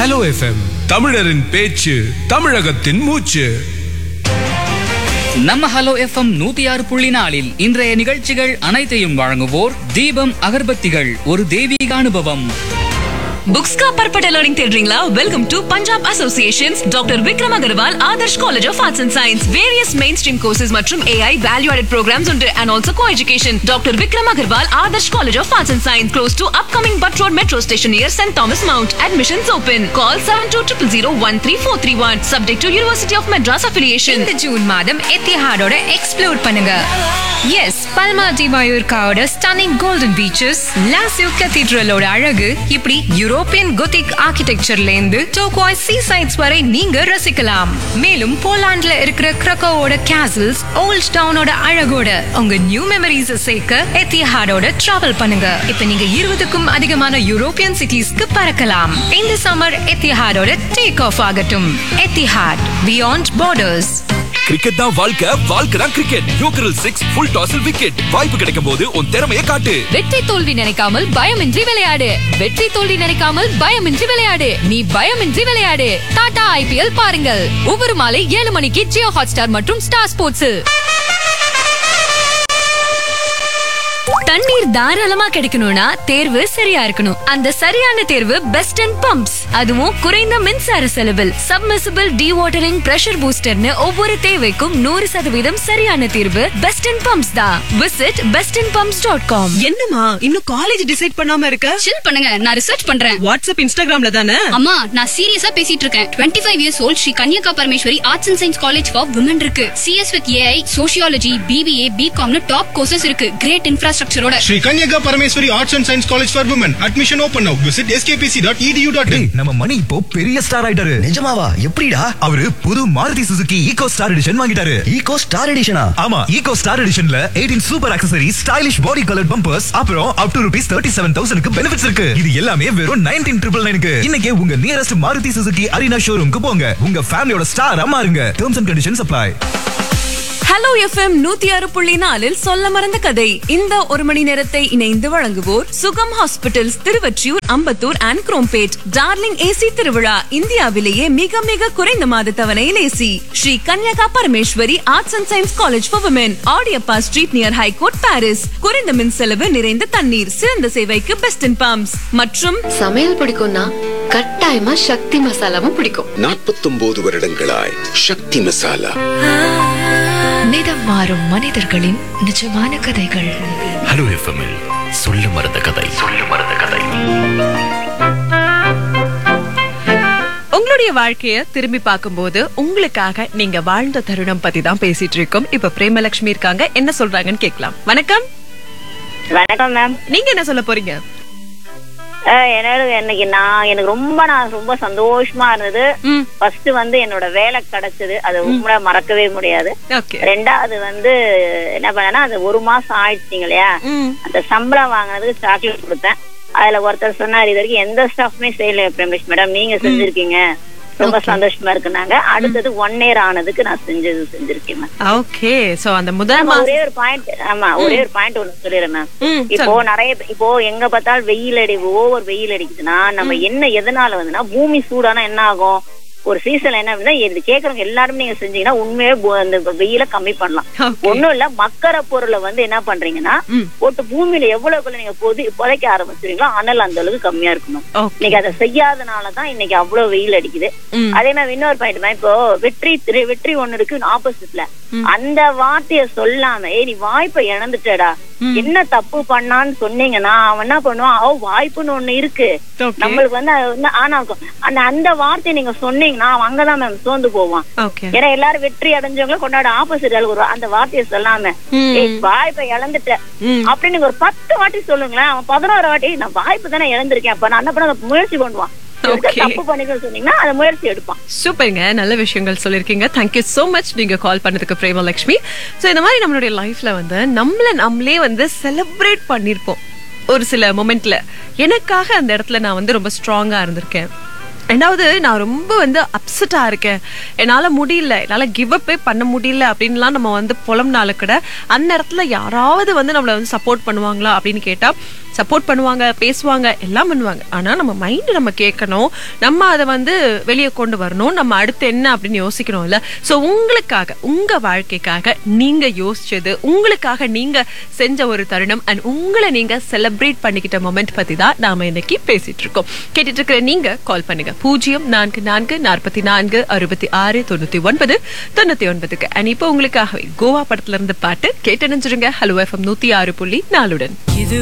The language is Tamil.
ஹலோ எஃப்எம் தமிழரின் பேச்சு தமிழகத்தின் மூச்சு நம்ம ஹலோ எஃப்எம் நூத்தி ஆறு புள்ளி நாலில் இன்றைய நிகழ்ச்சிகள் அனைத்தையும் வழங்குவோர் தீபம் அகர்பத்திகள் ஒரு தெய்வீக அனுபவம் बुक्स का परपटा लर्निंग தேடுறீங்களா welcome to Punjab associations doctor Vikram Agarwal Adarsh college of arts and science various mainstream courses மற்றும் ஏஐ வேல்யூ ஆடட் ப்ரோக்ராம்ஸ் உண்டு and also co education doctor Vikram Agarwal Adarsh college of arts and science close to upcoming Butt Road metro station near Saint Thomas Mount admissions open call seven two triple zero one three four three one subject to university of Madras affiliation இந்த ஜூன் மாதம் எத்திஹாடோட எக்ஸ்ப்ளோர் பண்ணுங்க எஸ் பல்மா டி மயூர்காவோட ஸ்டன்னிங் கோல்டன் பீச்சஸ் லாசிவ் கத்தீட்ரலோட அழகு இப்படி யூரோப்பியன் கொத்திக் ஆர்கிடெக்சர்ல இருந்து டோக்வாய் சீ சைட்ஸ் வரை நீங்க ரசிக்கலாம் மேலும் போலாண்ட்ல இருக்கிற கிரக்கோவோட கேசல்ஸ் ஓல்ட் டவுனோட அழகோட உங்க நியூ மெமரிஸ் சேர்க்க எத்திஹாடோட டிராவல் பண்ணுங்க இப்ப நீங்க இருபதுக்கும் அதிகமான யூரோப்பியன் சிட்டிஸ்க்கு பறக்கலாம் இந்த சம்மர் எத்திஹாடோட டேக் ஆஃப் ஆகட்டும் எத்திஹாட் பியாண்ட் பார்டர்ஸ் கிரிக்கெட் தான் வாழ்க்கை வாழ்க்கை தான் கிரிக்கெட் யோக்கரல் சிக்ஸ் ஃபுல் டாஸில் விக்கெட் வாய்ப்பு கிடைக்கும் போது உன் திறமையை காட்டு வெற்றி தோல்வி நினைக்காமல் பயமின்றி விளையாடு வெற்றி தோல்வி நினைக்காமல் பயமின்றி விளையாடு நீ பயமின்றி விளையாடு டாடா ஐபிஎல் பாருங்கள் ஒவ்வொரு மாலை ஏழு மணிக்கு ஜியோ ஹாட்ஸ்டார் மற்றும் ஸ்டார் ஸ்போர்ட்ஸில் தண்ணீர் தாராளமா கிடைக்கணும்னா தேர்வு சரியா இருக்கணும் அந்த சரியான தேர்வு பெஸ்ட் அண்ட் பம்ப்ஸ் அதுவும் குறைந்த மின்சார செலவில் சப்மர்சிபிள் டி வாட்டரிங் பிரஷர் பூஸ்டர்னு ஒவ்வொரு தேவைக்கும் நூறு சதவீதம் சரியான தீர்வு பெஸ்ட் அண்ட் பம்ப்ஸ் தான் visit best and pumps dot com என்னம்மா இன்னும் காலேஜ் டிசைட் பண்ணாம இருக்க சில் பண்ணுங்க நான் ரிசர்ச் பண்றேன் வாட்ஸ்அப் இன்ஸ்டாகிராம்ல தானே அம்மா நான் சீரியஸா பேசிட்டு இருக்கேன் twenty five years old Sri Kanyaka Parameswari arts and science college for women இருக்கு CS with AI sociology BBA பிகாம்னு டாப் கோர்சஸ் இருக்கு கிரேட் இன்ஃப்ராஸ்ட்ரக்சரோட Sri Kanyaka Parameswari Arts and Science College for Women. Admission open now. Visit skpc.edu.in. நம்ம மணி இப்போ பெரிய ஸ்டார் ஆயிட்டாரு நிஜமாவா எப்படிடா அவரு புது Maruti Suzuki Eeco star edition வாங்கிட்டாரு ஈகோ ஸ்டார் எடிஷனா ஆமா ஈகோ ஸ்டார் எடிஷன்ல 18 super accessory stylish body colour bumpers அப்புறம் up to rupees thirty seven தௌசண்ட்க்கு பெனிஃபிட்ஸ் இருக்கு இது எல்லாமே வெறும் நைன்டீன் ட்ரிபிள் நைனுக்கு இன்னைக்கே உங்க நியரஸ்ட் மாருதி சுசுகி அரினா ஷோரூம்க்கு போங்க உங்க ஃபேமிலியோட ஸ்டாரா மாறுங்க terms and conditions apply hello FM நூத்தி ஆறு புள்ளி நாலில் சொல்ல மறந்த கதை இந்த ஒரு மணி நேரத்தை இணைந்து வழங்குவோர் Sugam hospitals Thiruvottiyur Ambattur and Chromepet darling AC திருவிழா இந்தியாவிலேயே மிக மிக குறைந்த மாத தவணையில் AC Sri Kanyaka Parameswari arts and science college for women Adiyappa street near high court Parrys குறைந்த மின் செலவு நிறைந்த தண்ணீர் சிறந்த சேவைக்கு பெஸ்ட் இன் பம்ப்ஸ் மற்றும் சமையல் பிடிக்கும்னா கட்டாயமா சக்தி மசாலாவும் பிடிக்கும் நாற்பத்தொன்பது வருடங்களாய் சக்தி மசாலா நிதம் மாறும் மனிதர்களின் நிஜமான கதைகள் ஹலோ எஃப்எம்எல் சொல்ல மறந்த கதை சொல்ல மறந்த கதை உங்களுடைய வாழ்க்கைய திரும்பி பார்க்கும்போது உங்களுக்காக நீங்க வாழ்ந்த தருணம் பத்தி தான் பேசிட்டு இருக்கோம் இப்ப பிரேமலட்சுமி இருக்காங்க என்ன சொல்றாங்கன்னு கேட்கலாம் வணக்கம் வணக்கம் மேம் நீங்க என்ன சொல்ல போறீங்க என்னோட இன்னைக்கு நான் எனக்கு ரொம்ப நான் ரொம்ப சந்தோஷமா இருந்தது ஃபர்ஸ்ட் வந்து என்னோட வேலை கிடைச்சது அது ரொம்ப மறக்கவே முடியாது ரெண்டாவது வந்து என்ன பண்ணேன்னா அது ஒரு மாசம் ஆயிடுச்சிங்க இல்லையா அந்த சம்பளம் வாங்கினதுக்கு சாக்லேட் கொடுத்தேன் அதுல ஒருத்தர் சொன்னார் இது வரைக்கும் எந்த ஸ்டாஃப்மே செய்யல பிரமேஷ் மேடம் நீங்க செஞ்சிருக்கீங்க ரொம்ப சந்தோஷமா இருக்குனாங்க அடுத்தது ஒன் இயர் ஆனதுக்கு நான் செஞ்சது செஞ்சிருக்கேன் மேம் ஓகே சோ அந்த முதல் ஆமா, மாசம் ஒரே ஒரு பாயிண்ட் ஆமா ஒரே ஒரு பாயிண்ட் ஒண்ணு சொல்லிடுறேன் மேம் ம், இப்போ சொல்லுங்க. நிறைய பே- இப்போ எங்க பார்த்தாலும் வெயில் அடி ஓவர் வெயில் அடிக்குதுன்னா நம்ம என்ன எதனால வந்துன்னா பூமி சூடானா என்ன ஆகும் ஒரு சீசன்ல என்ன அப்படின்னா இது கேக்குறவங்க எல்லாருமே நீங்க செஞ்சீங்கன்னா உண்மையே பு- அந்த வெயில கம்மி பண்ணலாம் ஒண்ணும் இல்ல மக்கற பொருளை வந்து என்ன பண்றீங்கன்னா போட்டு பூமியில எவ்வளவுக்குள்ள நீங்க பொதி புதைக்க ஆரம்பிச்சிருங்களோ அனல் அந்த அளவுக்கு கம்மியா இருக்கணும் இன்னைக்கு அதை செய்யாதனாலதான் இன்னைக்கு அவ்வளவு வெயில் அடிக்குது அதே மாதிரி இன்னொரு பாயிண்ட் இப்போ வெற்றி திரு- வெற்றி ஒண்ணு இருக்கு ஆப்போசிட்ல அந்த வார்த்தைய சொல்லாம ஏய் நீ வாய்ப்பை இழந்துட்டடா என்ன தப்பு பண்ணான்னு சொன்னீங்கன்னா அவன் என்ன பண்ணுவான் அவ வாய்ப்புன்னு ஒண்ணு இருக்கு நம்மளுக்கு வந்து அது வந்து ஆனா இருக்கும். அந்த அந்த வார்த்தையை நீங்க சொன்னீங்கன்னா அவன் அங்கதான் மேம் சோர்ந்து போவான் ஓகே ஏன்னா எல்லாரும் வெற்றி அடைஞ்சவங்களும் கொண்டாட ஆப்போசிட் ஒரு அந்த வார்த்தையை சொல்லாம ஏய் வாய்ப்பை இழந்துட்ட அப்படின்னு நீங்க ஒரு பத்து வாட்டி சொல்லுங்களேன் அவன் பதினோரு வாட்டி நான் வாய்ப்பு தானே இழந்திருக்கேன் அப்ப நான் என்ன பண்ண முயற்சி பண்ணுவான் எதுக்கு Okay. தப்பு பண்ணிக்கணும்னு சொன்னீங்கன்னா அதை முயற்சி எடுப்பான் சூப்பருங்க நல்ல விஷயங்கள் சொல்லியிருக்கீங்க தேங்க்யூ so மச் நீங்க கால் பண்ணதுக்கு பிரேமலட்சுமி ஸோ இந்த மாதிரி நம்மளுடைய லைஃப்ல வந்து நம்மள நம்மளே வந்து செலிப்ரேட் பண்ணியிருப்போம் ஒரு சில மொமெண்ட்ல எனக்காக அந்த இடத்துல நான் வந்து ரொம்ப ஸ்ட்ராங்கா இருந்திருக்கேன் ரெண்டாவது நான் ரொம்ப வந்து அப்செட்டா இருக்கேன் என்னால முடியல என்னால கிவ் அப்பே பண்ண முடியல அப்படின்லாம் நம்ம வந்து புலம்னால கூட அந்த இடத்துல யாராவது வந்து நம்மளை வந்து சப்போர்ட் பண்ணுவாங்களா அப்படின்னு கேட்டா சப்போர்ட் பண்ணுவாங்க பேசுவாங்க எல்லாம் பண்ணுவாங்க ஆனா நம்ம மைண்ட் நம்ம கேட்கணும் நம்ம அதை வந்து வெளியே கொண்டு வரணும் நம்ம அடுத்து என்ன அப்படின்னு யோசிக்கணும் இல்ல சோ உங்களுக்காக உங்க வாழ்க்கைக்காக நீங்க யோசிச்சது உங்களுக்காக நீங்க செஞ்ச ஒரு தருணம் அண்ட் உங்களை நீங்க செலிப்ரேட் பண்ணிக்கிட்ட மொமெண்ட் பத்தி தான் நாம இன்னைக்கு பேசிட்டு இருக்கோம் கேட்டுட்டு இருக்கிற நீங்க கால் பண்ணுங்க பூஜ்ஜியம் நான்கு நான்கு நாற்பத்தி நான்கு அறுபத்தி ஆறு தொண்ணூத்தி ஒன்பது தொண்ணூத்தி ஒன்பதுக்கு அண்ட் இப்போ உங்களுக்காகவே கோவா படத்துல இருந்து பாட்டு கேட்டு நினைச்சிருங்க ஹலோ எஃப்எம் நூத்தி ஆறு புள்ளி நாலுடன் இது